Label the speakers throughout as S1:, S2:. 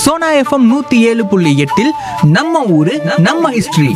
S1: Sona FM நூத்தி ஏழு புள்ளி எட்டில் நம்ம ஊரு நம்ம ஹிஸ்டரி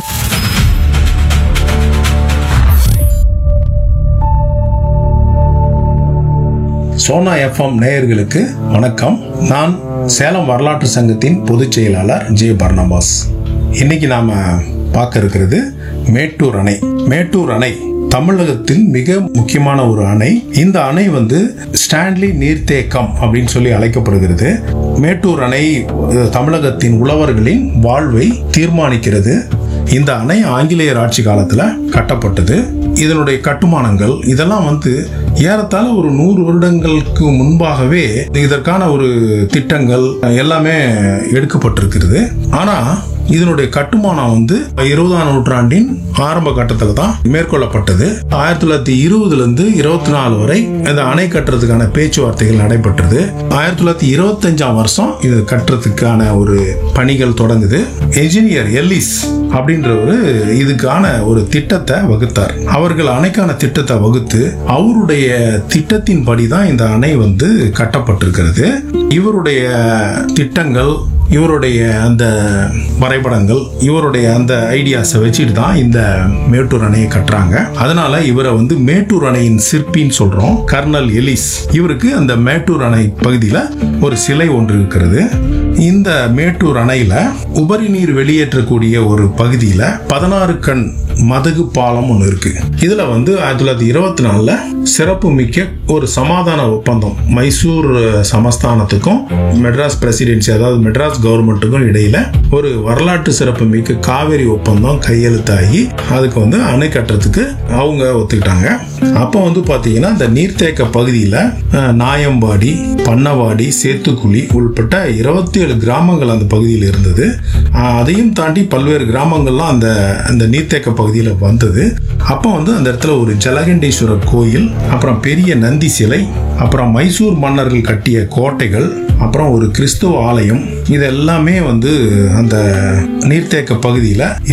S2: சோனா எஃப்எம் நேயர்களுக்கு வணக்கம் நான் சேலம் வரலாற்று சங்கத்தின் பொதுச் செயலாளர் ஜே பர்னபாஸ் இன்னைக்கு நாம பார்க்க இருக்கிறது மேட்டூர் அணை மேட்டூர் அணை தமிழகத்தில் மிக முக்கியமான ஒரு அணை இந்த அணை வந்து ஸ்டான்லி நீர்த்தேக்கம் அப்படின்னு சொல்லி அழைக்கப்படுகிறது மேட்டூர் அணை அஹ், தமிழகத்தின் உழவர்களின் வாழ்வை தீர்மானிக்கிறது இந்த அணை ஆங்கிலேயர் ஆட்சி காலத்துல கட்டப்பட்டது இதனுடைய கட்டுமானங்கள் இதெல்லாம் வந்து ஏறத்தாழ ஒரு நூறு வருடங்களுக்கு முன்பாகவே இதற்கான ஒரு திட்டங்கள் எல்லாமே எடுக்கப்பட்டிருக்கிறது ஆனா இதனுடைய கட்டுமானம் வந்து இருபதாம் நூற்றாண்டின் ஆரம்ப கட்டத்தில் தான் மேற்கொள்ளப்பட்டது ஆயிரத்தி தொள்ளாயிரத்தி இருபதுல இருந்து இருபத்தி நாலு வரை இந்த அணை கட்டுறதுக்கான பேச்சுவார்த்தைகள் நடைபெற்றது ஆயிரத்தி தொள்ளாயிரத்தி இருபத்தஞ்சாம் வருஷம் இது கட்டுறதுக்கான ஒரு பணிகள் தொடங்குது என்ஜினியர் எல்லிஸ் அப்படின்றவரு இதுக்கான ஒரு திட்டத்தை வகுத்தார் அவர்கள் அணைக்கான திட்டத்தை வகுத்து அவருடைய திட்டத்தின்படி தான் இந்த அணை வந்து கட்டப்பட்டிருக்கிறது இவருடைய திட்டங்கள் இவருடைய அந்த வரைபடங்கள் இவருடைய அந்த ஐடியாஸை வச்சுட்டு தான் இந்த மேட்டூர் அணையை கட்டுறாங்க அதனால இவரை வந்து மேட்டூர் அணையின் சிற்பின்னு சொல்றோம் கர்னல் எலிஸ் இவருக்கு அந்த மேட்டூர் அணை பகுதியில் ஒரு சிலை ஒன்று இருக்கிறது இந்த மேட்டூர் அணையில உபரி நீர் வெளியேற்றக்கூடிய ஒரு பகுதியில பதினாறு கண் மதகு பாலம் ஒன்று இருக்கு இதுல வந்து ஆயிரத்தி தொள்ளாயிரத்தி இருபத்தி நாலுல சிறப்பு மிக்க ஒரு சமாதான ஒப்பந்தம் மைசூர் சமஸ்தானத்துக்கும் மெட்ராஸ் பிரசிடென்சி அதாவது மெட்ராஸ் கவர்மெண்ட்டுக்கும் இடையில ஒரு வரலாற்று சிறப்பு மிக்க காவேரி ஒப்பந்தம் கையெழுத்தாகி அதுக்கு வந்து அணை கட்டுறதுக்கு அவங்க ஒத்துக்கிட்டாங்க அப்போ வந்து பாத்தீங்கன்னா இந்த நீர்த்தேக்க பகுதியில அஹ், நாயம்பாடி பண்ணவாடி சேத்துக்குழி உள்பட்ட இருபத்தி ஏழு கிராமங்கள் அந்த பகுதியில் இருந்தது அஹ், அதையும் தாண்டி பல்வேறு கிராமங்கள்லாம் அந்த அந்த நீர்த்தேக்க பகுதியில் வந்தது அப்போ வந்து அந்த இடத்துல ஒரு ஜலகண்டேஸ்வரர் கோயில் அப்புறம் பெரிய நந்தி சிலை அப்புறம் மைசூர் மன்னர்கள் கட்டிய கோட்டைகள் அப்புறம் ஒரு கிறிஸ்துவ ஆலயம் இது எல்லாமே வந்து அந்த நீர்த்தேக்க பகுதியில்